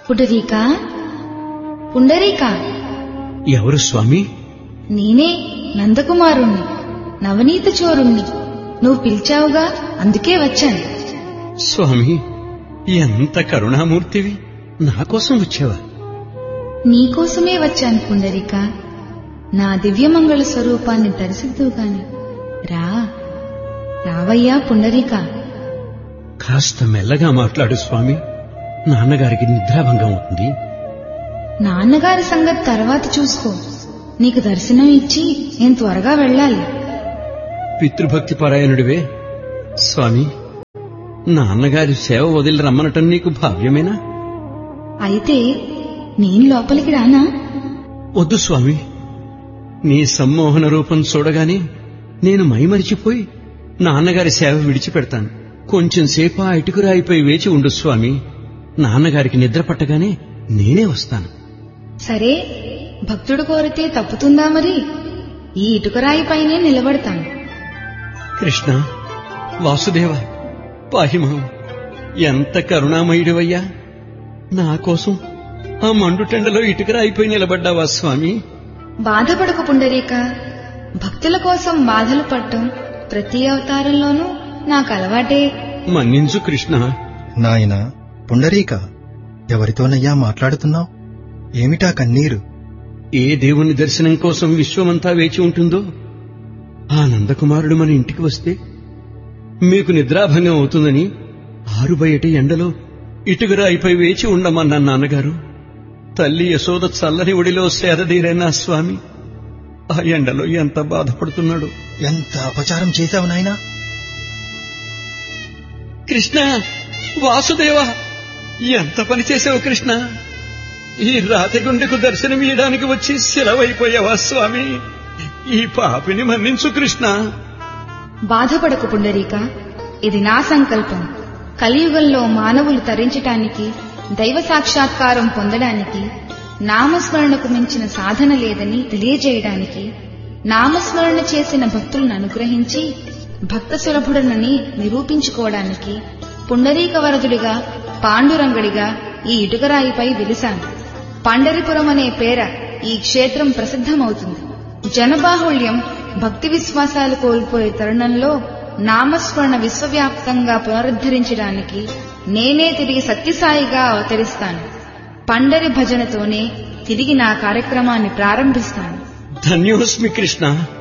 పుండరీకా పుండరీకా ఎవరు స్వామి నేనే నందకుమారుణ్ణి నవనీత చోరుణ్ణి నువ్వు పిలిచావుగా అందుకే వచ్చాను స్వామి ఎంత కరుణామూర్తివి నా కోసం వచ్చావా నీకోసమే వచ్చాను పుండరీక నా దివ్యమంగళ స్వరూపాన్ని దర్శిద్దువు గాని రా రావయ్యా పుండరీక కాస్త మెల్లగా మాట్లాడు స్వామి నాన్నగారికి నిద్రాభంగం అవుతుంది నాన్నగారి సంగతి తర్వాత చూసుకో నీకు దర్శనం ఇచ్చి నేను త్వరగా వెళ్ళాలి పితృభక్తి పరాయణుడివే స్వామి నాన్నగారి సేవ వదిలి రమ్మనటం నీకు భావ్యమేనా అయితే నేను లోపలికి రానా వద్దు స్వామి నీ సమ్మోహన రూపం చూడగానే నేను మైమరిచిపోయి నాన్నగారి సేవ విడిచిపెడతాను కొంచెం సేపు ఆ ఇటుకురాయిపై వేచి ఉండు స్వామి నాన్నగారికి నిద్ర పట్టగానే నేనే వస్తాను సరే భక్తుడు కోరితే తప్పుతుందా మరి ఈ ఇటుకరాయి పైనే నిలబడతాను కృష్ణ వాసుదేవ పాహిమహం ఎంత కరుణామయుడివయ్యా నా కోసం ఆ మండుటెండలో ఇటుకరాయిపోయి నిలబడ్డావా స్వామి బాధపడకు పుండరీక భక్తుల కోసం బాధలు పడటం ప్రతి అవతారంలోనూ నాకు అలవాటే మన్నించు కృష్ణ నాయనా పుండరీక ఎవరితోనయ్యా మాట్లాడుతున్నావు ఏమిటా కన్నీరు ఏ దేవుని దర్శనం కోసం విశ్వమంతా వేచి ఉంటుందో ఆ నందకుమారుడు మన ఇంటికి వస్తే మీకు నిద్రాభంగం అవుతుందని ఆరు బయట ఎండలో ఇటుకరాయిపై వేచి ఉండమన్నా నాన్నగారు తల్లి యశోద చల్లని ఒడిలో సేదదీరైన స్వామి ఆ ఎండలో ఎంత బాధపడుతున్నాడు ఎంత అపచారం చేశావు నాయనా కృష్ణ వాసుదేవ ఎంత పని చేసావు కృష్ణ ఈ రాతిగుండెకు దర్శనమియడానికి వచ్చి సెలవైపోయావా స్వామి ఈ పాపిని మన్నించు కృష్ణ బాధపడకు పుండరీక ఇది నా సంకల్పం కలియుగంలో మానవులు తరించటానికి దైవ సాక్షాత్కారం పొందడానికి నామస్మరణకు మించిన సాధన లేదని తెలియజేయడానికి నామస్మరణ చేసిన భక్తులను అనుగ్రహించి భక్త సులభుడనని నిరూపించుకోవడానికి పుండరీక వరదుడిగా పాండురంగడిగా ఈ ఇటుకరాయిపై వెలిశాను పండరిపురం అనే పేర ఈ క్షేత్రం ప్రసిద్ధమవుతుంది జనబాహుళ్యం భక్తి విశ్వాసాలు కోల్పోయే తరుణంలో నామస్మరణ విశ్వవ్యాప్తంగా పునరుద్ధరించడానికి నేనే తిరిగి సత్యసాయిగా అవతరిస్తాను పండరి భజనతోనే తిరిగి నా కార్యక్రమాన్ని ప్రారంభిస్తాను ధన్యోస్మి కృష్ణ